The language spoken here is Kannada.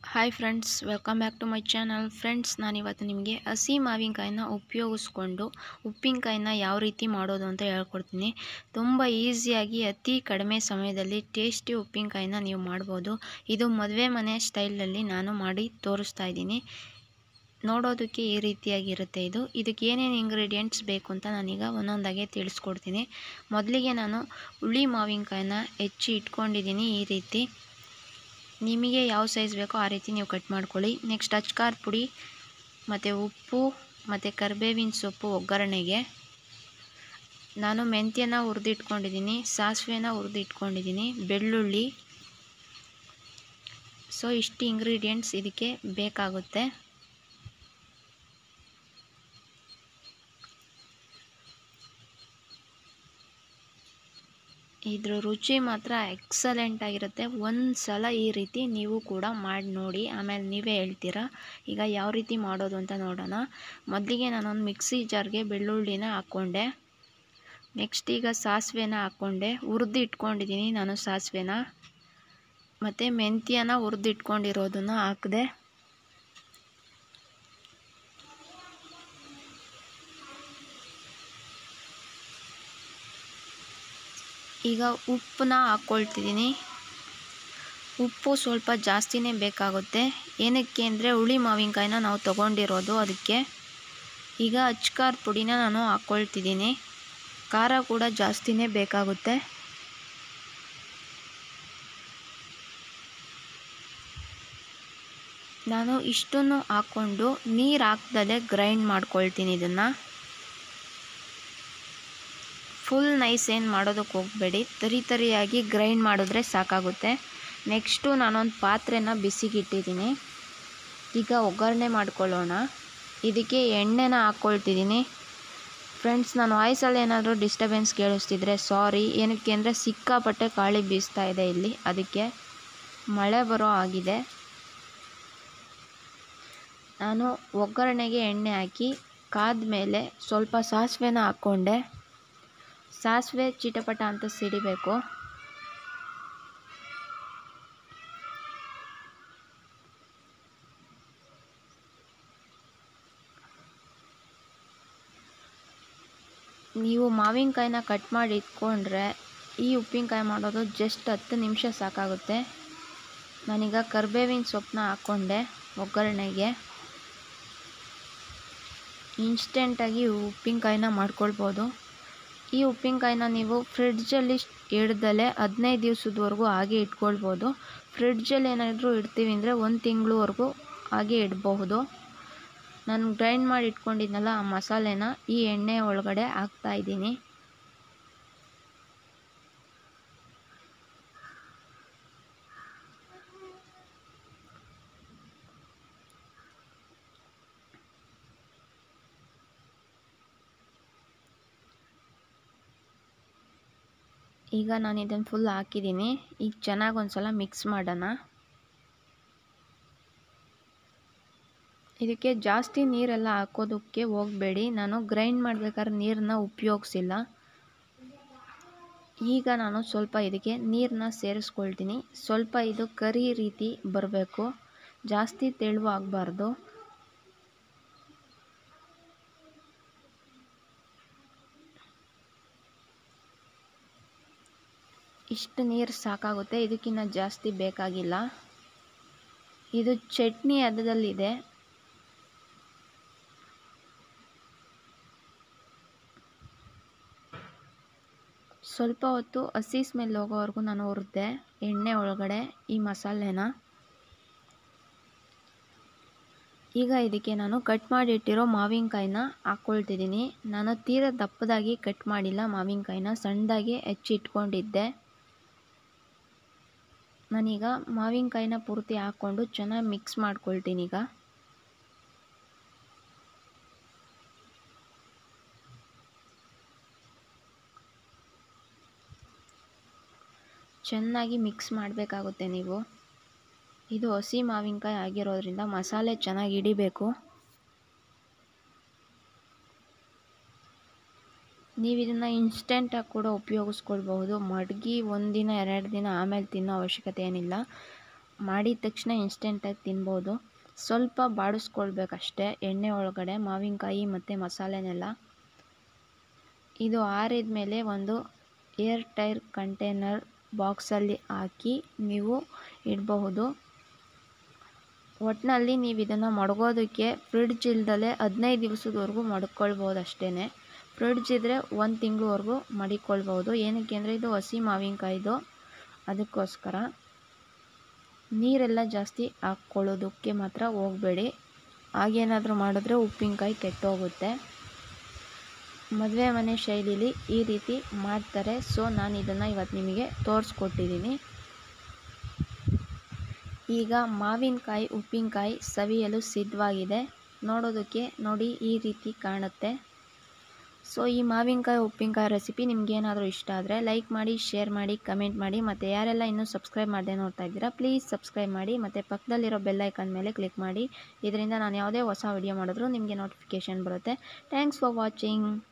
hi friends welcome back to my channel friends ನಾನಿವತ್ತು ನಿಮಗೆ ಹಸಿ ಮಾವಿನಕಾಯಿನ ಉಪಯೋಗಿಸ್ಕೊಂಡು ಉಪ್ಪಿನಕಾಯಿನ ಯಾವ ರೀತಿ ಮಾಡೋದು ಅಂತ ಹೇಳ್ಕೊಡ್ತೀನಿ ತುಂಬ ಈಸಿಯಾಗಿ ಅತಿ ಕಡಿಮೆ ಸಮಯದಲ್ಲಿ ಟೇಸ್ಟಿ ಉಪ್ಪಿನಕಾಯಿನ ನೀವು ಮಾಡ್ಬೋದು ಇದು ಮದುವೆ ಮನೆ ಸ್ಟೈಲಲ್ಲಿ ನಾನು ಮಾಡಿ ತೋರಿಸ್ತಾ ಇದ್ದೀನಿ ನೋಡೋದಕ್ಕೆ ಈ ರೀತಿಯಾಗಿರುತ್ತೆ ಇದು ಇದಕ್ಕೆ ಏನೇನು ಇಂಗ್ರೀಡಿಯೆಂಟ್ಸ್ ಬೇಕು ಅಂತ ನಾನೀಗ ಒಂದೊಂದಾಗೆ ತಿಳಿಸ್ಕೊಡ್ತೀನಿ ಮೊದಲಿಗೆ ನಾನು ಹುಳಿ ಮಾವಿನಕಾಯಿನ ಹೆಚ್ಚಿ ಇಟ್ಕೊಂಡಿದ್ದೀನಿ ಈ ರೀತಿ ನಿಮಗೆ ಯಾವ ಸೈಜ್ ಬೇಕೋ ಆ ರೀತಿ ನೀವು ಕಟ್ ಮಾಡ್ಕೊಳ್ಳಿ ನೆಕ್ಸ್ಟ್ ಅಚ್ಕಾರ್ ಪುಡಿ ಮತ್ತು ಉಪ್ಪು ಮತ್ತು ಕರಿಬೇವಿನ ಸೊಪ್ಪು ಒಗ್ಗರಣೆಗೆ ನಾನು ಮೆಂತ್ಯನ ಹುರಿದಿಟ್ಕೊಂಡಿದ್ದೀನಿ ಸಾಸಿವೆನ ಹುರಿದಿಟ್ಕೊಂಡಿದ್ದೀನಿ ಬೆಳ್ಳುಳ್ಳಿ ಸೊ ಇಷ್ಟು ಇಂಗ್ರೀಡಿಯೆಂಟ್ಸ್ ಇದಕ್ಕೆ ಬೇಕಾಗುತ್ತೆ ಇದ್ರ ರುಚಿ ಮಾತ್ರ ಎಕ್ಸಲೆಂಟ್ ಆಗಿರುತ್ತೆ ಒಂದು ಸಲ ಈ ರೀತಿ ನೀವು ಕೂಡ ಮಾಡಿ ನೋಡಿ ಆಮೇಲೆ ನೀವೇ ಹೇಳ್ತೀರಾ ಈಗ ಯಾವ ರೀತಿ ಮಾಡೋದು ಅಂತ ನೋಡೋಣ ಮೊದಲಿಗೆ ನಾನೊಂದು ಮಿಕ್ಸಿ ಜಾರ್ಗೆ ಬೆಳ್ಳುಳ್ಳಿನ ಹಾಕ್ಕೊಂಡೆ ನೆಕ್ಸ್ಟ್ ಈಗ ಸಾಸಿವೆನ ಹಾಕ್ಕೊಂಡೆ ಹುರಿದು ಇಟ್ಕೊಂಡಿದ್ದೀನಿ ನಾನು ಸಾಸಿವೆನ ಮತ್ತು ಮೆಂತ್ಯನ ಹುರಿದು ಇಟ್ಕೊಂಡಿರೋದನ್ನು ಹಾಕಿದೆ ಈಗ ಉಪ್ಪನ್ನ ಹಾಕ್ಕೊಳ್ತಿದ್ದೀನಿ ಉಪ್ಪು ಸ್ವಲ್ಪ ಜಾಸ್ತಿನೇ ಬೇಕಾಗುತ್ತೆ ಏನಕ್ಕೆ ಅಂದರೆ ಹುಳಿ ಮಾವಿನಕಾಯಿನ ನಾವು ತೊಗೊಂಡಿರೋದು ಅದಕ್ಕೆ ಈಗ ಅಚ್ಕಾರ್ ಪುಡಿನ ನಾನು ಹಾಕ್ಕೊಳ್ತಿದ್ದೀನಿ ಖಾರ ಕೂಡ ಜಾಸ್ತಿನೇ ಬೇಕಾಗುತ್ತೆ ನಾನು ಇಷ್ಟನ್ನು ಹಾಕ್ಕೊಂಡು ನೀರು ಹಾಕ್ದಲೇ ಗ್ರೈಂಡ್ ಮಾಡ್ಕೊಳ್ತೀನಿ ಇದನ್ನು ಫುಲ್ ನೈಸ್ ಏನು ಮಾಡೋದಕ್ಕೆ ಹೋಗಬೇಡಿ ತರಿ ತರಿಯಾಗಿ ಗ್ರೈಂಡ್ ಮಾಡಿದ್ರೆ ಸಾಕಾಗುತ್ತೆ ನೆಕ್ಸ್ಟು ನಾನೊಂದು ಪಾತ್ರೆನ ಬಿಸಿಗಿಟ್ಟಿದ್ದೀನಿ ಈಗ ಒಗ್ಗರಣೆ ಮಾಡ್ಕೊಳ್ಳೋಣ ಇದಕ್ಕೆ ಎಣ್ಣೆನ ಹಾಕ್ಕೊಳ್ತಿದ್ದೀನಿ ಫ್ರೆಂಡ್ಸ್ ನಾನು ವಾಯ್ಸಲ್ಲಿ ಏನಾದರೂ ಡಿಸ್ಟರ್ಬೆನ್ಸ್ ಕೇಳಿಸ್ತಿದ್ರೆ ಸಾರಿ ಏನಕ್ಕೆ ಅಂದರೆ ಸಿಕ್ಕಾಪಟ್ಟೆ ಗಾಳಿ ಬೀಸ್ತಾ ಇದೆ ಇಲ್ಲಿ ಅದಕ್ಕೆ ಮಳೆ ಬರೋ ಆಗಿದೆ ನಾನು ಒಗ್ಗರಣೆಗೆ ಎಣ್ಣೆ ಹಾಕಿ ಕಾದ ಮೇಲೆ ಸ್ವಲ್ಪ ಸಾಸಿವೆನ ಹಾಕ್ಕೊಂಡೆ ಸಾಸಿವೆ ಚಿಟಪಟ ಅಂತ ಸಿಡಿಬೇಕು ನೀವು ಮಾವಿನಕಾಯಿನ ಕಟ್ ಮಾಡಿ ಇಟ್ಕೊಂಡ್ರೆ ಈ ಉಪ್ಪಿನಕಾಯಿ ಮಾಡೋದು ಜಸ್ಟ್ ಹತ್ತು ನಿಮಿಷ ಸಾಕಾಗುತ್ತೆ ನಾನೀಗ ಕರಿಬೇವಿನ ಸೊಪ್ಪನ್ನ ಹಾಕ್ಕೊಂಡೆ ಒಗ್ಗರಣೆಗೆ ಇನ್ಸ್ಟೆಂಟಾಗಿ ಉಪ್ಪಿನಕಾಯಿನ ಮಾಡ್ಕೊಳ್ಬೋದು ಈ ಉಪ್ಪಿನಕಾಯಿನ ನೀವು ಫ್ರಿಡ್ಜಲ್ಲಿ ಇಡ್ದಲೆ ಹದಿನೈದು ದಿವಸದವರೆಗೂ ಹಾಗೆ ಇಟ್ಕೊಳ್ಬೋದು ಫ್ರಿಡ್ಜಲ್ಲಿ ಏನಾದರೂ ಇಡ್ತೀವಿ ಅಂದರೆ ಒಂದು ತಿಂಗಳವರೆಗೂ ಹಾಗೆ ಇಡಬಹುದು ನಾನು ಗ್ರೈಂಡ್ ಮಾಡಿ ಇಟ್ಕೊಂಡಿದ್ನಲ್ಲ ಆ ಮಸಾಲೆನ ಈ ಎಣ್ಣೆ ಒಳಗಡೆ ಹಾಕ್ತಾಯಿದ್ದೀನಿ ಈಗ ನಾನು ಇದನ್ನು ಫುಲ್ ಹಾಕಿದ್ದೀನಿ ಈಗ ಚೆನ್ನಾಗಿ ಒಂದು ಸಲ ಮಿಕ್ಸ್ ಮಾಡೋಣ ಇದಕ್ಕೆ ಜಾಸ್ತಿ ನೀರೆಲ್ಲ ಹಾಕೋದಕ್ಕೆ ಹೋಗಬೇಡಿ ನಾನು ಗ್ರೈಂಡ್ ಮಾಡಬೇಕಾದ್ರೆ ನೀರನ್ನ ಉಪಯೋಗಿಸಿಲ್ಲ ಈಗ ನಾನು ಸ್ವಲ್ಪ ಇದಕ್ಕೆ ನೀರನ್ನ ಸೇರಿಸ್ಕೊಳ್ತೀನಿ ಸ್ವಲ್ಪ ಇದು ಕರಿ ರೀತಿ ಬರಬೇಕು ಜಾಸ್ತಿ ತೆಳುವು ಆಗಬಾರ್ದು ಇಷ್ಟು ನೀರು ಸಾಕಾಗುತ್ತೆ ಇದಕ್ಕಿಂತ ಜಾಸ್ತಿ ಬೇಕಾಗಿಲ್ಲ ಇದು ಚಟ್ನಿ ಹದದಲ್ಲಿದೆ ಸ್ವಲ್ಪ ಹೊತ್ತು ಹಸಿ ಸ್ಮೆಲ್ ಹೋಗೋವರೆಗೂ ನಾನು ಹುರಿದೆ ಎಣ್ಣೆ ಒಳಗಡೆ ಈ ಮಸಾಲೆನ ಈಗ ಇದಕ್ಕೆ ನಾನು ಕಟ್ ಮಾಡಿಟ್ಟಿರೋ ಮಾವಿನಕಾಯಿನ ಹಾಕ್ಕೊಳ್ತಿದ್ದೀನಿ ನಾನು ತೀರ ದಪ್ಪದಾಗಿ ಕಟ್ ಮಾಡಿಲ್ಲ ಮಾವಿನಕಾಯಿನ ಸಣ್ಣದಾಗಿ ಹೆಚ್ಚಿಟ್ಕೊಂಡಿದ್ದೆ ನಾನೀಗ ಮಾವಿನಕಾಯಿನ ಪೂರ್ತಿ ಹಾಕ್ಕೊಂಡು ಚೆನ್ನಾಗಿ ಮಿಕ್ಸ್ ಮಾಡ್ಕೊಳ್ತೀನಿ ಈಗ ಚೆನ್ನಾಗಿ ಮಿಕ್ಸ್ ಮಾಡಬೇಕಾಗುತ್ತೆ ನೀವು ಇದು ಹಸಿ ಮಾವಿನಕಾಯಿ ಆಗಿರೋದ್ರಿಂದ ಮಸಾಲೆ ಚೆನ್ನಾಗಿ ಹಿಡಿಬೇಕು ನೀವು ಇದನ್ನು ಇನ್ಸ್ಟೆಂಟಾಗಿ ಕೂಡ ಉಪಯೋಗಿಸ್ಕೊಳ್ಬಹುದು ಮಡಗಿ ಒಂದಿನ ಎರಡು ದಿನ ಆಮೇಲೆ ತಿನ್ನೋ ಅವಶ್ಯಕತೆ ಏನಿಲ್ಲ ಮಾಡಿದ ತಕ್ಷಣ ಇನ್ಸ್ಟೆಂಟಾಗಿ ತಿನ್ಬೋದು ಸ್ವಲ್ಪ ಬಾಡಿಸ್ಕೊಳ್ಬೇಕಷ್ಟೇ ಎಣ್ಣೆ ಒಳಗಡೆ ಮಾವಿನಕಾಯಿ ಮತ್ತು ಮಸಾಲೆನೆಲ್ಲ ಇದು ಆರಿದ ಮೇಲೆ ಒಂದು ಏರ್ ಟೈರ್ ಕಂಟೈನರ್ ಬಾಕ್ಸಲ್ಲಿ ಹಾಕಿ ನೀವು ಇಡಬಹುದು ಒಟ್ಟಿನಲ್ಲಿ ನೀವು ಇದನ್ನು ಮಡಗೋದಕ್ಕೆ ಫ್ರಿಡ್ಜ್ ಇಲ್ದಲೆ ಹದಿನೈದು ದಿವಸದವರೆಗೂ ಮಡ್ಕೊಳ್ಬೋದು ಅಷ್ಟೇ ಫ್ರಿಡ್ಜ್ ಇದ್ದರೆ ಒಂದು ತಿಂಗಳವರೆಗೂ ಮಡಿಕೊಳ್ಬೋದು ಏನಕ್ಕೆ ಅಂದರೆ ಇದು ಹಸಿ ಮಾವಿನಕಾಯಿದು ಅದಕ್ಕೋಸ್ಕರ ನೀರೆಲ್ಲ ಜಾಸ್ತಿ ಹಾಕ್ಕೊಳ್ಳೋದಕ್ಕೆ ಮಾತ್ರ ಹೋಗಬೇಡಿ ಹಾಗೇನಾದರೂ ಮಾಡಿದ್ರೆ ಉಪ್ಪಿನಕಾಯಿ ಕೆಟ್ಟೋಗುತ್ತೆ ಮದುವೆ ಮನೆ ಶೈಲಿಲಿ ಈ ರೀತಿ ಮಾಡ್ತಾರೆ ಸೊ ನಾನು ಇದನ್ನು ಇವತ್ತು ನಿಮಗೆ ತೋರಿಸ್ಕೊಟ್ಟಿದ್ದೀನಿ ಈಗ ಮಾವಿನಕಾಯಿ ಉಪ್ಪಿನಕಾಯಿ ಸವಿಯಲು ಸಿದ್ಧವಾಗಿದೆ ನೋಡೋದಕ್ಕೆ ನೋಡಿ ಈ ರೀತಿ ಕಾಣುತ್ತೆ ಸೊ ಈ ಮಾವಿನಕಾಯಿ ಉಪ್ಪಿನಕಾಯಿ ರೆಸಿಪಿ ನಿಮಗೇನಾದರೂ ಇಷ್ಟ ಆದರೆ ಲೈಕ್ ಮಾಡಿ ಶೇರ್ ಮಾಡಿ ಕಮೆಂಟ್ ಮಾಡಿ ಮತ್ತು ಯಾರೆಲ್ಲ ಇನ್ನೂ ಸಬ್ಸ್ಕ್ರೈಬ್ ಮಾಡದೆ ನೋಡ್ತಾ ಇದ್ದೀರಾ ಪ್ಲೀಸ್ ಸಬ್ಸ್ಕ್ರೈಬ್ ಮಾಡಿ ಮತ್ತು ಪಕ್ಕದಲ್ಲಿರೋ ಬೆಲ್ ಐಕಾನ್ ಮೇಲೆ ಕ್ಲಿಕ್ ಮಾಡಿ ಇದರಿಂದ ನಾನು ಯಾವುದೇ ಹೊಸ ವಿಡಿಯೋ ಮಾಡಿದ್ರೂ ನಿಮಗೆ ನೋಟಿಫಿಕೇಷನ್ ಬರುತ್ತೆ ಥ್ಯಾಂಕ್ಸ್ ಫಾರ್ ವಾಚಿಂಗ್